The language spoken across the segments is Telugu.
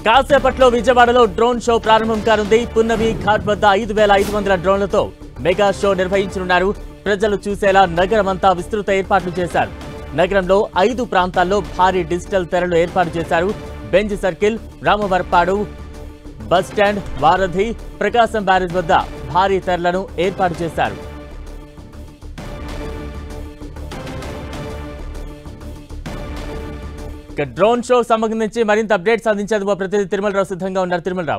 కాసేపట్లో విజయవాడలో డ్రోన్ షో ప్రారంభం కానుంది పున్నమి ఘాట్ వద్ద ఐదు వేల ఐదు వందల డ్రోన్లతో మెగా షో నిర్వహించనున్నారు ప్రజలు చూసేలా నగరమంతా విస్తృత ఏర్పాట్లు చేశారు నగరంలో ఐదు ప్రాంతాల్లో భారీ డిజిటల్ తెరలు ఏర్పాటు చేశారు Benz circle Ramavarapadu bus stand Varadhi Prakasam barrage వద్ద భారీ తెరలను ఏర్పాటు చేశారు ఇక డ్రోన్ షో సంబంధించి మరింత అప్డేట్స్ అందించేందుకు మా ప్రతినిధి తిరుమలరావు సిద్ధంగా ఉన్నారు తిరుమలరావు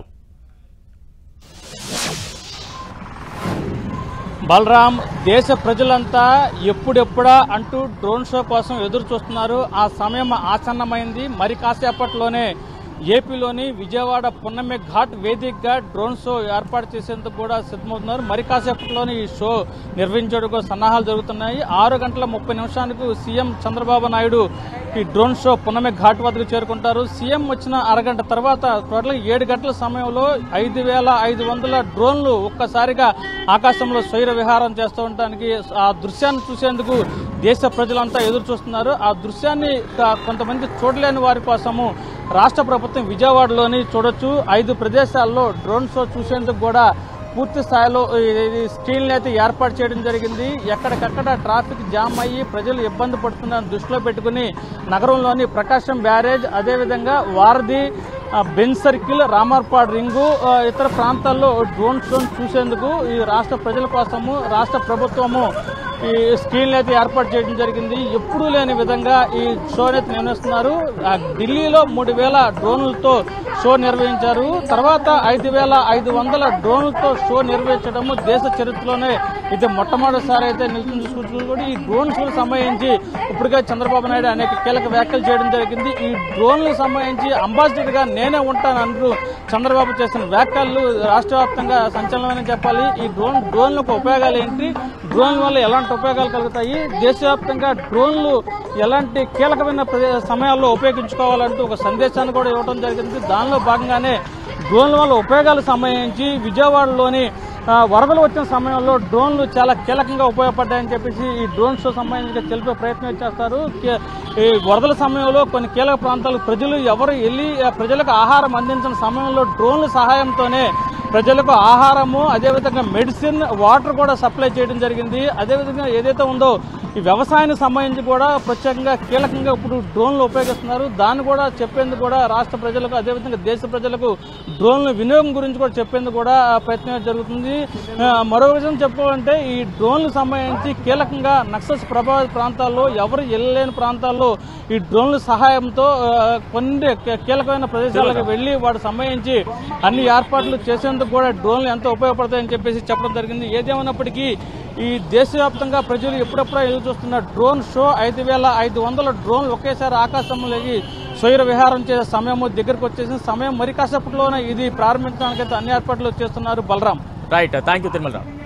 బలరాం దేశ ప్రజలంతా ఎప్పుడెప్పుడా అంటూ డ్రోన్ షో కోసం ఎదురు చూస్తున్నారు ఆ సమయం ఆసన్నమైంది మరి కాసేపట్లోనే ఏపీలోని విజయవాడ పున్నమి ఘాట్ వేదికగా డ్రోన్ షో ఏర్పాటు చేసేందుకు కూడా సిద్ధమవుతున్నారు మరి కాసేపట్లోనే ఈ షో నిర్వహించేందుకు సన్నాహాలు జరుగుతున్నాయి ఆరు గంటల ముప్పై నిమిషానికి సీఎం చంద్రబాబు నాయుడు ఈ డ్రోన్ షో పున్నమి ఘాట్ వద్దకు చేరుకుంటారు సీఎం వచ్చిన అరగంట తర్వాత టోటల్ ఏడు గంటల సమయంలో ఐదు వేల ఐదు వందల డ్రోన్లు ఒక్కసారిగా ఆకాశంలో స్వైర విహారం చేస్తూ ఉండడానికి ఆ దృశ్యాన్ని చూసేందుకు దేశ ప్రజలంతా ఎదురు చూస్తున్నారు ఆ దృశ్యాన్ని క- కొంతమంది చూడలేని వారి కోసము రాష్ట్ర ప్రభుత్వం విజయవాడలోని చూడొచ్చు ఐదు ప్రదేశాల్లో డ్రోన్ షో చూసేందుకు కూడా పూర్తి స్థాయిలో ఇది స్క్రీన్లు అయితే ఏర్పాటు చేయడం జరిగింది ఎక్కడికక్కడ ట్రాఫిక్ జామ్ అయ్యి ప్రజలు ఇబ్బంది పడుతున్నారని దృష్టిలో పెట్టుకుని నగరంలోని ప్రకాశం బ్యారేజ్ అదేవిధంగా వారధి ఆ, బెంజ్ సర్కిల్ రామర్పాడ్ రింగు ఆ, ఇతర ప్రాంతాల్లో డ్రోన్ షోను చూసేందుకు ఈ రాష్ట్ర ప్రజల కోసము రాష్ట్ర ప్రభుత్వము ఈ స్క్రీన్లు అయితే ఏర్పాటు చేయడం జరిగింది ఎప్పుడూ లేని విధంగా ఈ షోని అయితే నిర్వహిస్తున్నారు ఆ, ఢిల్లీలో మూడు వేల డ్రోన్లతో షో నిర్వహించారు తర్వాత ఐదు వేల ఐదు వందల డ్రోన్లతో షో నిర్వహించడము దేశ చరిత్రలోనే ఇది మొట్టమొదటిసారి అయితే నిలుస్తుంది చూసుకుంటే ఈ డ్రోన్ షోకు సంబంధించి ఇప్పటికే చంద్రబాబు నాయుడు అనేక కీలక వ్యాఖ్యలు చేయడం జరిగింది ఈ డ్రోన్లకు సంబంధించి అంబాసిడర్ గా నేనే ఉంటాను అంటూ చంద్రబాబు చేసిన వ్యాఖ్యలు రాష్ట్ర వ్యాప్తంగా సంచలనమని చెప్పాలి ఈ డ్రోన్ డ్రోన్లకు ఉపయోగాలు ఏంటి డ్రోన్ వల్ల ఎలాంటి ఉపయోగాలు కలుగుతాయి దేశవ్యాప్తంగా డ్రోన్లు ఎలాంటి కీలకమైన ప్రదే- సమయాల్లో ఉపయోగించుకోవాలంటూ ఒక సందేశాన్ని కూడా ఇవ్వడం జరిగింది దానిలో భాగంగానే డ్రోన్ల వల్ల ఉపయోగాలకు సంబంధించి విజయవాడలోని ఆ, వరదలు వచ్చిన సమయంలో డ్రోన్లు చాలా కీలకంగా ఉపయోగపడ్డాయని చెప్పేసి ఈ డ్రోన్ షో సంబంధించి తెలిపే ప్రయత్నం చేస్తారు కే- ఈ వరదల సమయంలో కొన్ని కీలక ప్రాంతాలకు ప్రజలు ఎవరు వెళ్ళి ఆ, ప్రజలకు ఆహారం అందించిన సమయంలో డ్రోన్ల సహాయంతోనే ప్రజలకు ఆహారము అదేవిధంగా మెడిసిన్ వాటర్ కూడా సప్లై చేయడం జరిగింది అదేవిధంగా ఏదైతే ఉందో ఈ వ్యవసాయానికి సంబంధించి కూడా ప్రత్యేకంగా కీలకంగా ఇప్పుడు డ్రోన్లు ఉపయోగిస్తున్నారు దాన్ని కూడా చెప్పేందుకు కూడా రాష్ట్ర ప్రజలకు అదేవిధంగా దేశ ప్రజలకు డ్రోన్ల వినియోగం గురించి కూడా చెప్పేందుకు కూడా ప్రయత్నం జరుగుతుంది ఆ, మరో విషయం చెప్పుకోవాలంటే ఈ డ్రోన్లకు సంబంధించి కీలకంగా నక్సల్స్ ప్రభావిత ప్రాంతాల్లో ఎవరు వెళ్ళలేని ప్రాంతాల్లో ఈ డ్రోన్ల సహాయంతో ఆ, కొన్ని కీ- కీలకమైన ప్రదేశాలకు వెళ్లి వాటికి సంబంధించి అన్ని ఏర్పాట్లు చేసేందుకు కూడా డ్రోన్లు ఎంతో ఉపయోగపడతాయని చెప్పేసి చెప్పడం జరిగింది ఏదేమైనప్పటికీ ఈ దేశవ్యాప్తంగా ప్రజలు ఎప్పుడెప్పుడో ఎదురు చూస్తున్న డ్రోన్ షో ఐదు వేల ఐదు వందల డ్రోన్లు ఒకేసారి ఆకాశంలోకి స్వైర విహారం చేసే సమయం దగ్గరకు వచ్చేసిన సమయం మరి కాసేపట్లోనే ఇది ప్రారంభించడానికి అయితే అన్ని ఏర్పాట్లు చేస్తున్నారు Balaram right thank you Tirumalarao